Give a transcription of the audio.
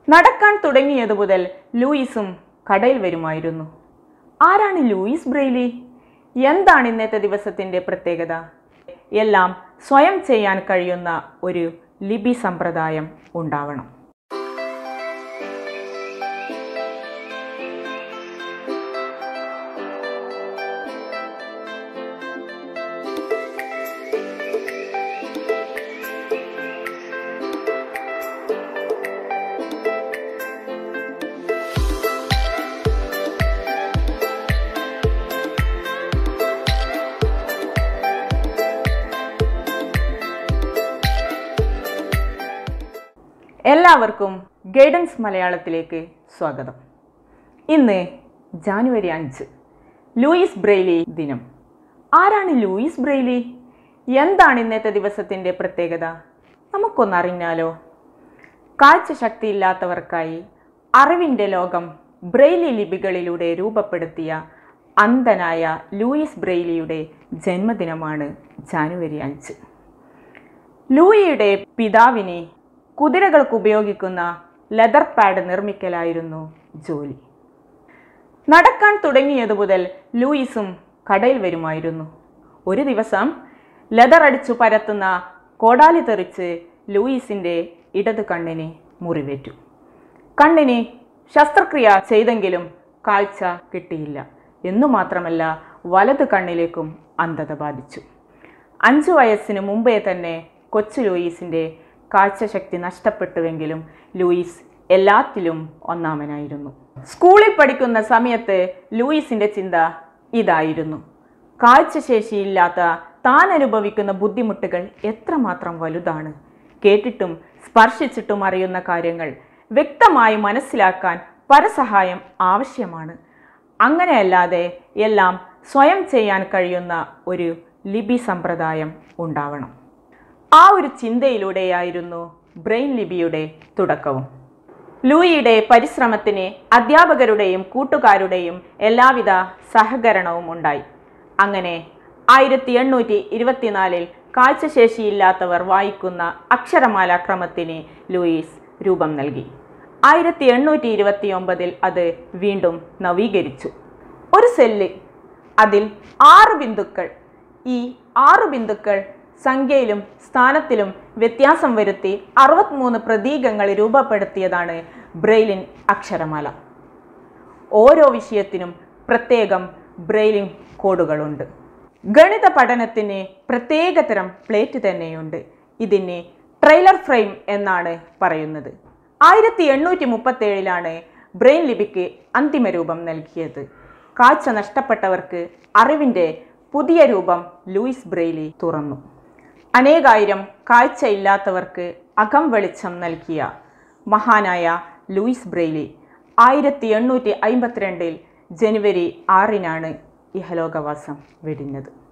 നടക്കാൻ തുടങ്ങിയത് മുതൽ ലൂയിസും കടയിൽ വരുമായിരുന്നു ആരാണ് ലൂയിസ് ബ്രെയിലി എന്താണ് ഇന്നത്തെ ദിവസത്തിൻ്റെ പ്രത്യേകത എല്ലാം സ്വയം ചെയ്യാൻ കഴിയുന്ന ഒരു ലിപി സമ്പ്രദായം ഉണ്ടാവണം എല്ലാവർക്കും ഗൈഡൻസ് മലയാളത്തിലേക്ക് സ്വാഗതം ഇന്ന് ജാനുവരി അഞ്ച് ലൂയിസ് ബ്രെയിലി ദിനം ആരാണ് ലൂയിസ് ബ്രെയിലി എന്താണ് ഇന്നത്തെ ദിവസത്തിൻ്റെ പ്രത്യേകത നമുക്കൊന്നറിഞ്ഞാലോ കാഴ്ചശക്തിയില്ലാത്തവർക്കായി അറിവിൻ്റെ ലോകം ബ്രെയിലി ലിപികളിലൂടെ രൂപപ്പെടുത്തിയ അന്ധനായ ലൂയിസ് ബ്രെയിലിയുടെ ജന്മദിനമാണ് ജാനുവരി അഞ്ച് ലൂയിയുടെ പിതാവിനെ കുതിരകൾക്ക് ഉപയോഗിക്കുന്ന ലെതർ പാഡ് നിർമ്മിക്കലായിരുന്നു ജോലി നടക്കാൻ തുടങ്ങിയത് മുതൽ ലൂയിസും കടയിൽ വരുമായിരുന്നു ഒരു ദിവസം ലെതർ അടിച്ചു പരത്തുന്ന കോടാലി തെറിച്ച് ലൂയിസിൻ്റെ ഇടത് കണ്ണിന് മുറിവേറ്റു കണ്ണിന് ശസ്ത്രക്രിയ ചെയ്തെങ്കിലും കാഴ്ച കിട്ടിയില്ല എന്നു മാത്രമല്ല വലത് കണ്ണിലേക്കും അന്ധത ബാധിച്ചു അഞ്ചു വയസ്സിന് മുമ്പേ തന്നെ കൊച്ചു ലൂയിസിൻ്റെ കാഴ്ചശക്തി നഷ്ടപ്പെട്ടുവെങ്കിലും ലൂയിസ് എല്ലാത്തിലും ഒന്നാമനായിരുന്നു സ്കൂളിൽ പഠിക്കുന്ന സമയത്ത് ലൂയിസിൻ്റെ ചിന്ത ഇതായിരുന്നു കാഴ്ചശേഷിയില്ലാത്ത താൻ അനുഭവിക്കുന്ന ബുദ്ധിമുട്ടുകൾ എത്രമാത്രം വലുതാണ് കേട്ടിട്ടും സ്പർശിച്ചിട്ടും അറിയുന്ന കാര്യങ്ങൾ വ്യക്തമായി മനസ്സിലാക്കാൻ പരസഹായം ആവശ്യമാണ് അങ്ങനെയല്ലാതെ എല്ലാം സ്വയം ചെയ്യാൻ കഴിയുന്ന ഒരു ലിപി സമ്പ്രദായം ഉണ്ടാവണം ആ ഒരു ചിന്തയിലൂടെയായിരുന്നു ബ്രെയിൻ ലിപിയുടെ തുടക്കവും ലൂയിയുടെ പരിശ്രമത്തിന് അധ്യാപകരുടെയും കൂട്ടുകാരുടെയും എല്ലാവിധ സഹകരണവും ഉണ്ടായി അങ്ങനെ ആയിരത്തി എണ്ണൂറ്റി ഇരുപത്തിനാലിൽ കാഴ്ചശേഷിയില്ലാത്തവർ വായിക്കുന്ന അക്ഷരമാല ക്രമത്തിന് ലൂയിസ് രൂപം നൽകി ആയിരത്തി എണ്ണൂറ്റി ഇരുപത്തി ഒമ്പതിൽ അത് വീണ്ടും നവീകരിച്ചു ഒരു സെല്ല് അതിൽ ആറ് ബിന്ദുക്കൾ ഈ ആറ് ബിന്ദുക്കൾ സംഖ്യയിലും സ്ഥാനത്തിലും വ്യത്യാസം വരുത്തി അറുപത്തിമൂന്ന് പ്രതീകങ്ങൾ രൂപപ്പെടുത്തിയതാണ് ബ്രെയിലിൻ അക്ഷരമാല ഓരോ വിഷയത്തിനും പ്രത്യേകം ബ്രെയിലിംഗ് കോഡുകളുണ്ട് ഗണിത പഠനത്തിന് പ്രത്യേകതരം പ്ലേറ്റ് തന്നെയുണ്ട് ഇതിന് ട്രെയിലർ ഫ്രെയിം എന്നാണ് പറയുന്നത് ആയിരത്തി എണ്ണൂറ്റി മുപ്പത്തേഴിലാണ് ബ്രെയിൻ ലിപിക്ക് അന്തിമ രൂപം നൽകിയത് കാഴ്ച നഷ്ടപ്പെട്ടവർക്ക് അറിവിൻ്റെ പുതിയ രൂപം ലൂയിസ് ബ്രെയിലി തുറന്നു അനേകായിരം കാഴ്ചയില്ലാത്തവർക്ക് അകം വെളിച്ചം നൽകിയ മഹാനായ ലൂയിസ് ബ്രെയിലി ആയിരത്തി എണ്ണൂറ്റി അമ്പത്തിരണ്ടിൽ ജനുവരി ആറിനാണ് ഇഹലോകവാസം വെടിഞ്ഞത്